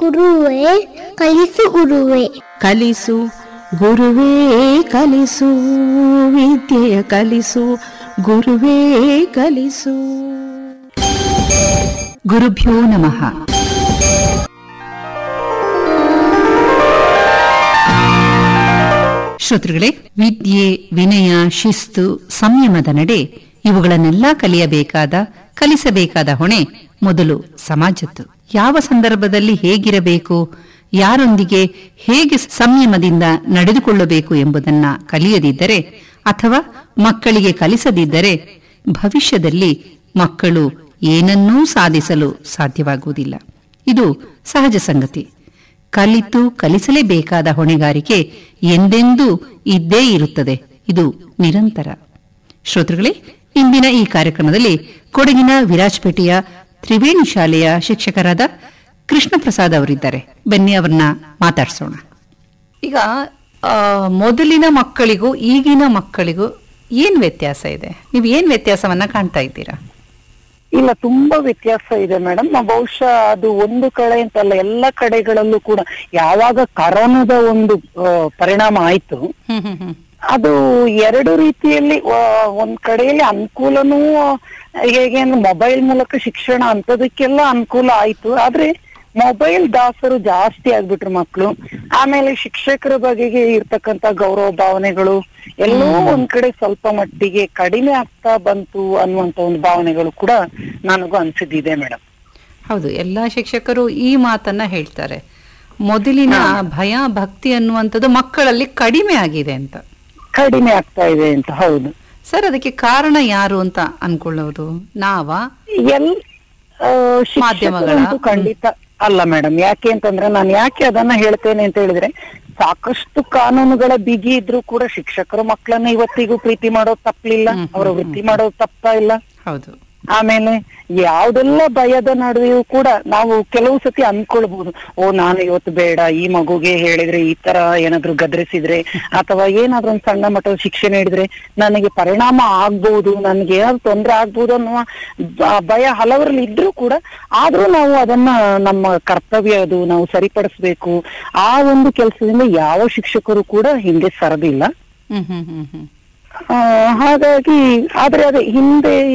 ಗುರುವೇ ಕಲಿಸು ಗುರುವೇ ಕಲಿಸು ಗುರುವೇ ಕಲಿಸು ವಿದ್ಯೆಯ ಕಲಿಸು ಗುರುವೇ ಕಲಿಸು ಗುರುಭ್ಯೋ ನಮಃ ಶ್ರೋತೃಗಳೇ ವಿದ್ಯೆ ವಿನಯ ಶಿಸ್ತು ಸಂಯಮದ ನಡೆ ಇವುಗಳನ್ನೆಲ್ಲ ಕಲಿಯಬೇಕಾದ ಕಲಿಸಬೇಕಾದ ಹೊಣೆ ಮೊದಲು ಸಮಾಜದ್ದು ಯಾವ ಸಂದರ್ಭದಲ್ಲಿ ಹೇಗಿರಬೇಕು ಯಾರೊಂದಿಗೆ ಹೇಗೆ ಸಂಯಮದಿಂದ ನಡೆದುಕೊಳ್ಳಬೇಕು ಎಂಬುದನ್ನ ಕಲಿಯದಿದ್ದರೆ ಅಥವಾ ಮಕ್ಕಳಿಗೆ ಕಲಿಸದಿದ್ದರೆ ಭವಿಷ್ಯದಲ್ಲಿ ಮಕ್ಕಳು ಏನನ್ನೂ ಸಾಧಿಸಲು ಸಾಧ್ಯವಾಗುವುದಿಲ್ಲ ಇದು ಸಹಜ ಸಂಗತಿ ಕಲಿತು ಕಲಿಸಲೇಬೇಕಾದ ಹೊಣೆಗಾರಿಕೆ ಎಂದೆಂದೂ ಇದ್ದೇ ಇರುತ್ತದೆ ಇದು ನಿರಂತರ ಶ್ರೋತೃಗಳೇ ಇಂದಿನ ಈ ಕಾರ್ಯಕ್ರಮದಲ್ಲಿ ಕೊಡಗಿನ ವಿರಾಜಪೇಟೆಯ ತ್ರಿವೇಣಿ ಶಾಲೆಯ ಶಿಕ್ಷಕರಾದ ಕೃಷ್ಣ ಪ್ರಸಾದ್ ಅವರಿದ್ದಾರೆ ಬನ್ನಿ ಅವರನ್ನ ಮಾತಾಡ್ಸೋಣ ಈಗ ಆ, ಮೊದಲಿನ ಮಕ್ಕಳಿಗೂ ಈಗಿನ ಮಕ್ಕಳಿಗೂ ಏನ್ ವ್ಯತ್ಯಾಸ ಇದೆ ನೀವು ಏನ್ ವ್ಯತ್ಯಾಸವನ್ನ ಕಾಣ್ತಾ ಇದ್ದೀರಾ ಇಲ್ಲ ತುಂಬಾ ವ್ಯತ್ಯಾಸ ಇದೆ ಮೇಡಮ್ ಬಹುಶಃ ಅದು ಒಂದು ಕಡೆ ಅಂತಲ್ಲ ಎಲ್ಲ ಕಡೆಗಳಲ್ಲೂ ಕೂಡ ಯಾವಾಗ ಕರೋನಾದ ಒಂದು ಆ, ಪರಿಣಾಮ ಆಯ್ತು ಹ್ಮ್ ಹ್ಮ್ ಹ್ಮ್ ಅದು ಎರಡು ರೀತಿಯಲ್ಲಿ ಆ, ಒಂದ್ ಕಡೆಯಲ್ಲಿ ಅನುಕೂಲನೂ ಆ, ಹೇಗೆ ಅಂದ್ರೆ ಮೊಬೈಲ್ ಮೂಲಕ ಶಿಕ್ಷಣ ಅಂತದಕ್ಕೆಲ್ಲ ಅನುಕೂಲ ಆಯ್ತು ಆದ್ರೆ ಮೊಬೈಲ್ ದಾಸರು ಜಾಸ್ತಿ ಆಗ್ಬಿಟ್ರು ಮಕ್ಕಳು ಆಮೇಲೆ ಶಿಕ್ಷಕರ ಬಗೆಗೆ ಇರ್ತಕ್ಕಂತ ಗೌರವ ಭಾವನೆಗಳು ಎಲ್ಲೋ ಒಂದ್ ಕಡೆ ಸ್ವಲ್ಪ ಮಟ್ಟಿಗೆ ಕಡಿಮೆ ಆಗ್ತಾ ಬಂತು ಅನ್ನುವಂತ ಒಂದು ಭಾವನೆಗಳು ಕೂಡ ನನಗೂ ಅನ್ಸಿದ್ದಿದೆ ಮೇಡಮ್ ಹೌದು ಎಲ್ಲಾ ಶಿಕ್ಷಕರು ಈ ಮಾತನ್ನ ಹೇಳ್ತಾರೆ ಮೊದಲಿನ ಭಯ ಭಕ್ತಿ ಅನ್ನುವಂಥದ್ದು ಮಕ್ಕಳಲ್ಲಿ ಕಡಿಮೆ ಆಗಿದೆ ಅಂತ ಕಡಿಮೆ ಆಗ್ತಾ ಇದೆ ಅಂತ ಹೌದು ಸರ್ ಅದಕ್ಕೆ ಕಾರಣ ಯಾರು ಅಂತ ಅನ್ಕೊಳ್ಳೋದು ನಾವಾ ಎಲ್ ಆ, ಮಾಧ್ಯಮಗಳ? ಶಿಕ್ಷಕರಂತೂ ಖಂಡಿತ ಅಲ್ಲ ಮೇಡಮ್ ಯಾಕೆ ಅಂತಂದ್ರೆ ನಾನು ಯಾಕೆ ಅದನ್ನ ಹೇಳ್ತೇನೆ ಅಂತ ಹೇಳಿದ್ರೆ ಸಾಕಷ್ಟು ಕಾನೂನುಗಳ ಬಿಗಿ ಇದ್ರೂ ಕೂಡ ಶಿಕ್ಷಕರು ಮಕ್ಕಳನ್ನ ಇವತ್ತಿಗೂ ಪ್ರೀತಿ ಮಾಡೋದು ತಪ್ಪಲಿಲ್ಲ ಹ್ಮ್, ಅವರ ಹ್ಮ್, ವೃತ್ತಿ ಮಾಡೋದು ತಪ್ತಾ ಇಲ್ಲ ಹೌದು ಆಮೇಲೆ ಯಾವ್ದೆಲ್ಲ ಭಯದ ನಡುವೆಯೂ ಕೂಡ ನಾವು ಕೆಲವು ಸತಿ ಅನ್ಕೊಳ್ಬಹುದು ಓ ನಾನು ಇವತ್ತು ಬೇಡ ಈ ಮಗುಗೆ ಹೇಳಿದ್ರೆ ಈ ತರ ಏನಾದ್ರು ಗದರಿಸಿದ್ರೆ ಅಥವಾ ಏನಾದ್ರೂ ಒಂದ್ ಸಣ್ಣ ಮಟ್ಟದ ಶಿಕ್ಷೆ ನೀಡಿದ್ರೆ ನನಗೆ ಪರಿಣಾಮ ಆಗ್ಬಹುದು ನನಗೆ ಏನಾದ್ರು ತೊಂದ್ರೆ ಆಗ್ಬಹುದು ಅನ್ನುವ ಬ- ಭಯ ಹಲವರಲ್ಲಿ ಇದ್ರೂ ಕೂಡ ಆದ್ರೂ ನಾವು ಅದನ್ನ ನಮ್ಮ ಕರ್ತವ್ಯ ಅದು ನಾವು ಸರಿಪಡಿಸ್ಬೇಕು ಆ ಒಂದು ಕೆಲಸದಿಂದ ಯಾವ ಶಿಕ್ಷಕರು ಕೂಡ ಹಿಂದೆ ಸರದಿಲ್ಲ ಹ್ಮ್ ಹ್ಮ್ ಹ್ಮ್ ಹ್ಮ್ ಆ, ಹಾಗಾಗಿ ಆದ್ರೆ ಅದೇ ಹಿಂದೆ